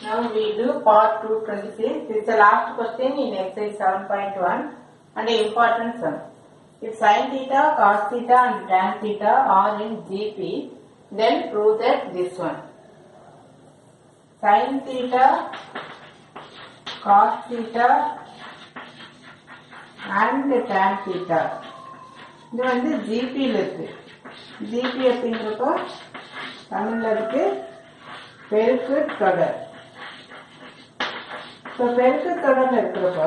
Now we do part 226. This is the last question in exercise 7.1 and the important sum. If sin theta, cos theta and tan theta are in GP, then prove that this one. Sin theta, cos theta and tan theta. இது வந்து ஜிபியில் இருக்கு GB அப்படிங்கிறப்போ தமிழ்ல இருக்கு பெருக்கு தொடர் இப்போ பெருக்கு தொடர்ல இருக்கிறப்போ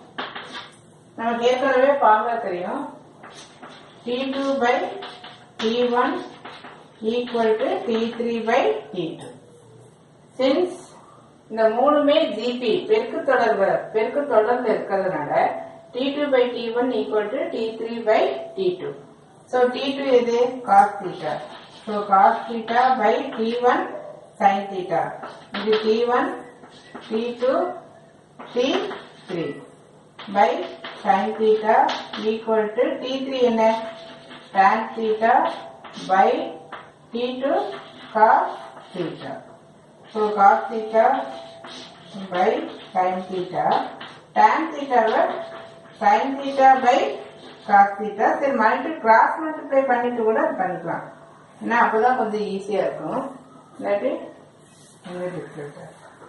நமக்கு ஏற்கனவே பார்க்க தெரியும் T two by T one equal to T three by T two since இந்த மூணுமே ஜிபி பெருக்கு தொடர்பு பெருக்கு தொடர்ந்து இருக்கிறதுனால T two by T one equal to T three by T two so T two எது cos theta so cos theta by T one sin theta இது T one T two T three by sin theta equal to T three என்ன tan theta by T two cos theta so cos theta by sin theta tan தீட்டாவை sin theta by cos theta சரி multi cross multiply பண்ணிட்டு கூட பண்ணிக்கலாம் ஏன்னா அப்போதான் கொஞ்சம் ஈஸியா இருக்கும் இல்லாட்டி different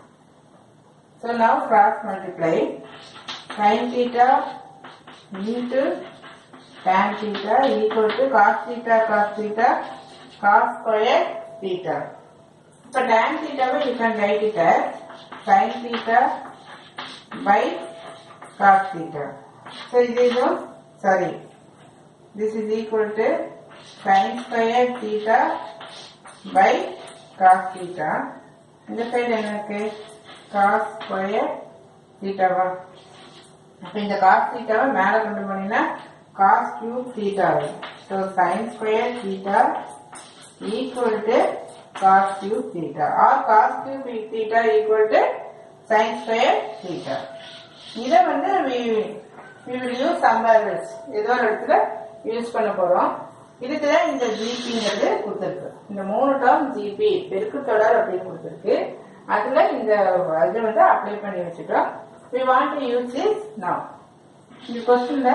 so now cross multiply sin theta into tan theta equal to cos theta cos theta cos square theta. இப்போ tan theta வை you can write it as sin theta by cos theta. So இது இதுவும் sorry. This is equal to sin square theta by cos theta. இந்த side என்ன இருக்கு cos square theta வா அப்ப இந்த cos theta வை மேல கொண்டு போனீங்கன்னா cos cube theta வரும். So sin square theta equal to cos cube theta or cos cube theta equal to sin square theta. இதை வந்து we, we will use somewhere else. ஏதோ ஒரு இடத்துல யூஸ் பண்ண போறோம் இதுக்கு தான் இந்த ஜிபிங்கிறது கொடுத்துருக்கு இந்த மூணு டேர்ம் ஜிபி பெருக்கு தொடர் அப்படின்னு கொடுத்துருக்கு அதுல இந்த இது வந்து அப்ளை பண்ணி வச்சுட்டோம் we want to use this now இந்த கொஸ்டின்ல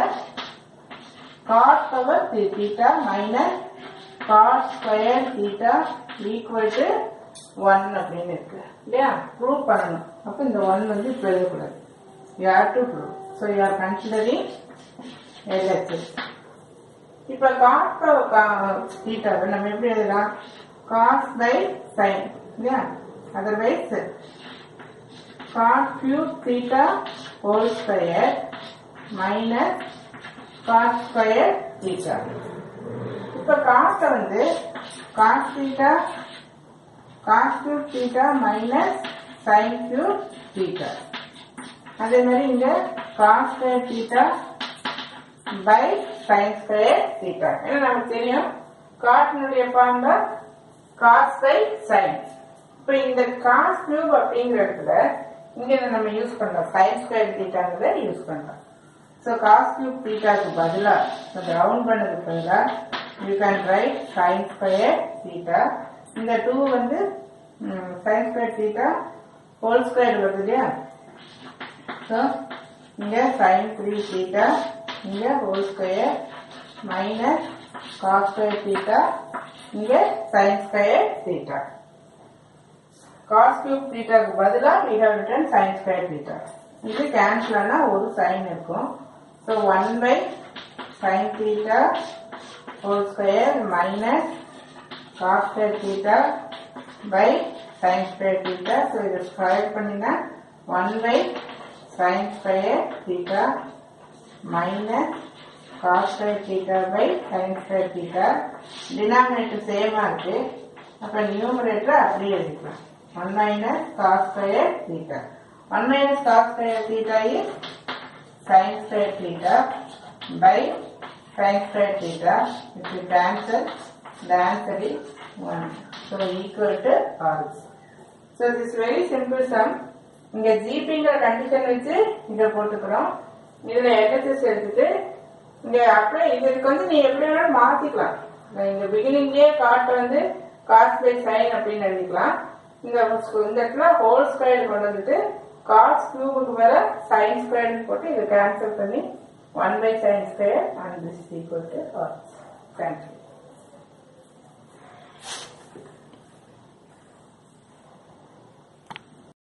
cos power theta minus cos square theta equal to 1 அப்படின்னு இருக்கு இல்லையா ப்ரூவ் பண்ணணும் அப்ப இந்த 1 வந்து இப்ப எழுதக்கூடாது you have to prove so you are considering LHS இப்ப cos power theta வை நம்ம எப்படி எழுதலாம் cos by sin இல்லையா otherwise cos cube theta whole square minus cos square theta. இப்ப cos வந்து cos theta cos cube theta minus sin cube theta. அதே மாதிரி இங்க cos square theta by sin square theta. ஏன்னா நமக்கு தெரியும் காட்டினுடைய ஃபார்முலா cos by sin. இப்ப இந்த cos cube அப்படிங்கிற இடத்துல இங்க இதை நம்ம யூஸ் பண்றோம் sin square thetaங்கிறத யூஸ் பண்றோம் ஸோ காஸ் கியூப் தீட்டாக்கு பதிலாக ரவுண்ட் பண்ணதுக்கு பதிலாக you can write sin square theta இந்த டூ வந்து sin square theta whole square வருது இல்லையா ஸோ இங்கே சைன் த்ரீ தீட்டா இங்கே whole square minus cos square theta இங்கே sin square theta cos cube தீட்டாக்கு பதிலாக we have written sin square theta இது கேன்சல் ஆனா ஒரு சைன் இருக்கும் so one by sin theta whole square minus cos square theta by sin square theta so இதை square பண்ணினா one by sin square theta minus cos square theta by sin square theta denominator சேமா இருக்கு அப்ப numerator அப்படியே எழுதிக்கலாம் one minus cos square theta 1 minus cos square theta is sin square theta by sin square theta. If you cancel, the answer is 1. So equal to R. So this is very simple sum. இங்க ஜிபிங்கிற condition வச்சு இதை போட்டுக்கிறோம் இதுல LSS எடுத்துட்டு இங்க apply இதுக்கு வந்து நீ எப்படி வேணாலும் மாத்திக்கலாம் இங்க பிகினிங்லயே காட் வந்து காஸ் பை சைன் அப்படின்னு எழுதிக்கலாம் இந்த இந்த இடத்துல ஹோல் ஸ்கொயர் கொண்டு வந்துட்டு காஸ் கியூபுக்கு மேல சைன் ஸ்கொயர்னு போட்டு இதை கேன்சல் பண்ணி one by sin square and this equal to thank you